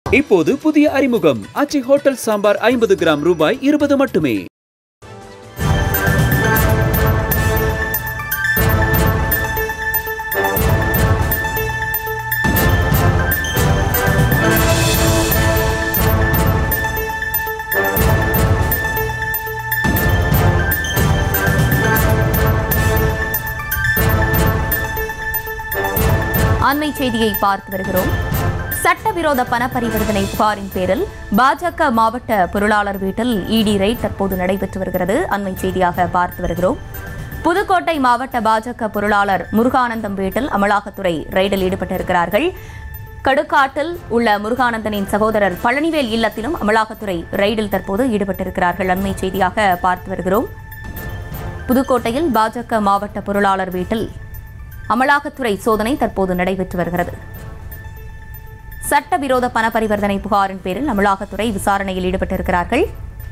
இப்போது புதிய அறிமுகம் அச்சி ஹோட்டல் சாம்பார் ஐம்பது கிராம் ரூபாய் இருபது மட்டுமே அண்மை செய்தியை பார்த்து வருகிறோம் சட்டவிரோத பண பரிவர்த்தனை புகாரின் பேரில் பாஜக மாவட்ட பொருளாளர் வீட்டில் இடி ரெய்ட் தற்போது நடைபெற்று வருகிறது அண்மை செய்தியாக பார்த்து வருகிறோம் புதுக்கோட்டை மாவட்ட பாஜக பொருளாளர் முருகானந்தம் வீட்டில் அமலாக்கத்துறை ரெய்டில் ஈடுபட்டிருக்கிறார்கள் கடுக்காட்டில் உள்ள முருகானந்தனின் சகோதரர் பழனிவேல் இல்லத்திலும் அமலாக்கத்துறை ரெய்டில் தற்போது ஈடுபட்டிருக்கிறார்கள் அண்மை செய்தியாக பார்த்து வருகிறோம் புதுக்கோட்டையில் பாஜக மாவட்ட பொருளாளர் வீட்டில் அமலாக்கத்துறை சோதனை தற்போது நடைபெற்று வருகிறது சட்டவிரோத பண பரிவர்த்தனை புகாரின் பேரில் அமலாக்கத்துறை விசாரணையில் ஈடுபட்டிருக்கிறார்கள்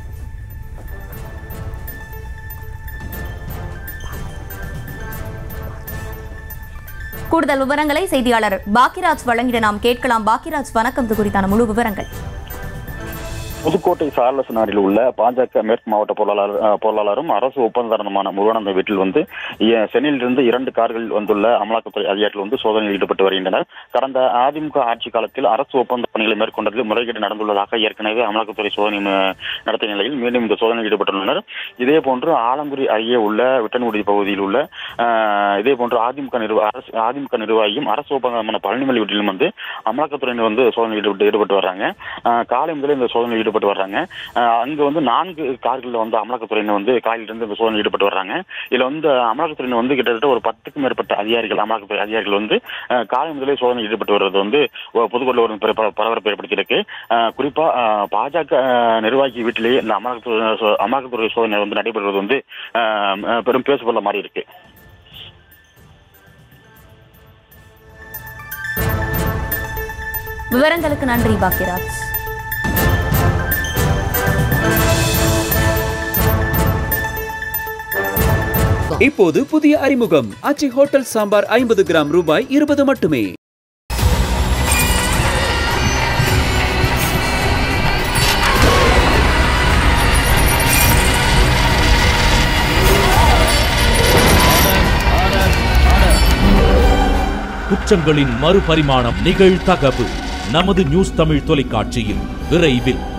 கூடுதல் விவரங்களை செய்தியாளர் பாக்கியராஜ் வழங்கிட நாம் கேட்கலாம் பாக்கியராஜ் வணக்கம் இது குறித்தான முழு விவரங்கள் புதுக்கோட்டை சார்லஸ் நாடில் உள்ள பாஜக மேற்கு மாவட்ட பொருளாளர் அஹ், பொருளாளரும் அரசு ஒப்பந்ததாரனுமான முருகானந்த வீட்டில் வந்து இ- சென்னையிலிருந்து இரண்டு கார்கள் வந்துள்ள அமலாக்கத்துறை அதிகாரிகள் வந்து சோதனையில் ஈடுபட்டு வருகின்றனர் கடந்த அதிமுக ஆட்சி காலத்தில் அரசு ஒப்பந்த பணிகளை மேற்கொண்டதில் முறைகேடு நடந்துள்ளதாக ஏற்கனவே அமலாக்கத்துறை சோதனை ம- நடத்திய நிலையில் மீண்டும் இந்த சோதனையில் ஈடுபட்டுள்ளனர் இதே போன்று ஆலங்குடி அருகே உள்ள விட்டன்குடி பகுதியில் உள்ள அஹ், இதே போன்று அதிமுக நிர்வா அரசு அதிமுக நிர்வாகியும் அரசு ஒப்பந்தமான பழனிமலை வீட்டிலும் வந்து அமலாக்கத்துறையினர் வந்து சோதனையில் ஈடுபட்டு ஈடுபட்டு வர்றாங்க அஹ், காலை முதலே இந்த சோதனையில் ஈடுபட்டு வர்றாங்க அஹ், அங்கு வந்து நான்கு கார்களில் வந்து அமலாக்கத்துறையினர் வந்து காலையிலிருந்து இந்த சோதனையில் ஈடுபட்டு வர்றாங்க இதுல வந்து அமலாக்கத்துறையினர் வந்து கிட்டத்தட்ட ஒரு பத்துக்கும் மேற்பட்ட அதிகாரிகள் அமலாக்கத்துறை அதிகாரிகள் வந்து அஹ், காலை முதலே சோதனையில் ஈடுபட்டு வர்றது வந்து ஒ- புதுக்கோட்டையில் ஒரு பெரு- பர- பரபரப்பை ஏற்படுத்தியிருக்கு அஹ், குறிப்பா அஹ், பாஜக அஹ், நிர்வாகி வீட்டிலேயே இந்த அமலாக்கத்துறை சோ- அமலாக்கத்துறை சோதனை வந்து நடைபெறுவது வந்து அஹ், அஹ், பெரும் பேசுபொருள மாதிரி இருக்கு விவரங்களுக்கு நன்றி பாக்கியராஜ் இப்போது புதிய அறிமுகம் அச்சி ஹோட்டல் சாம்பார் ஐம்பது கிராம் ரூபாய் இருபது மட்டுமே குற்றங்களின் மறுபரிமாணம் நிகழ்தகவு நமது நியூஸ் தமிழ் தொலைக்காட்சியில் விரைவில்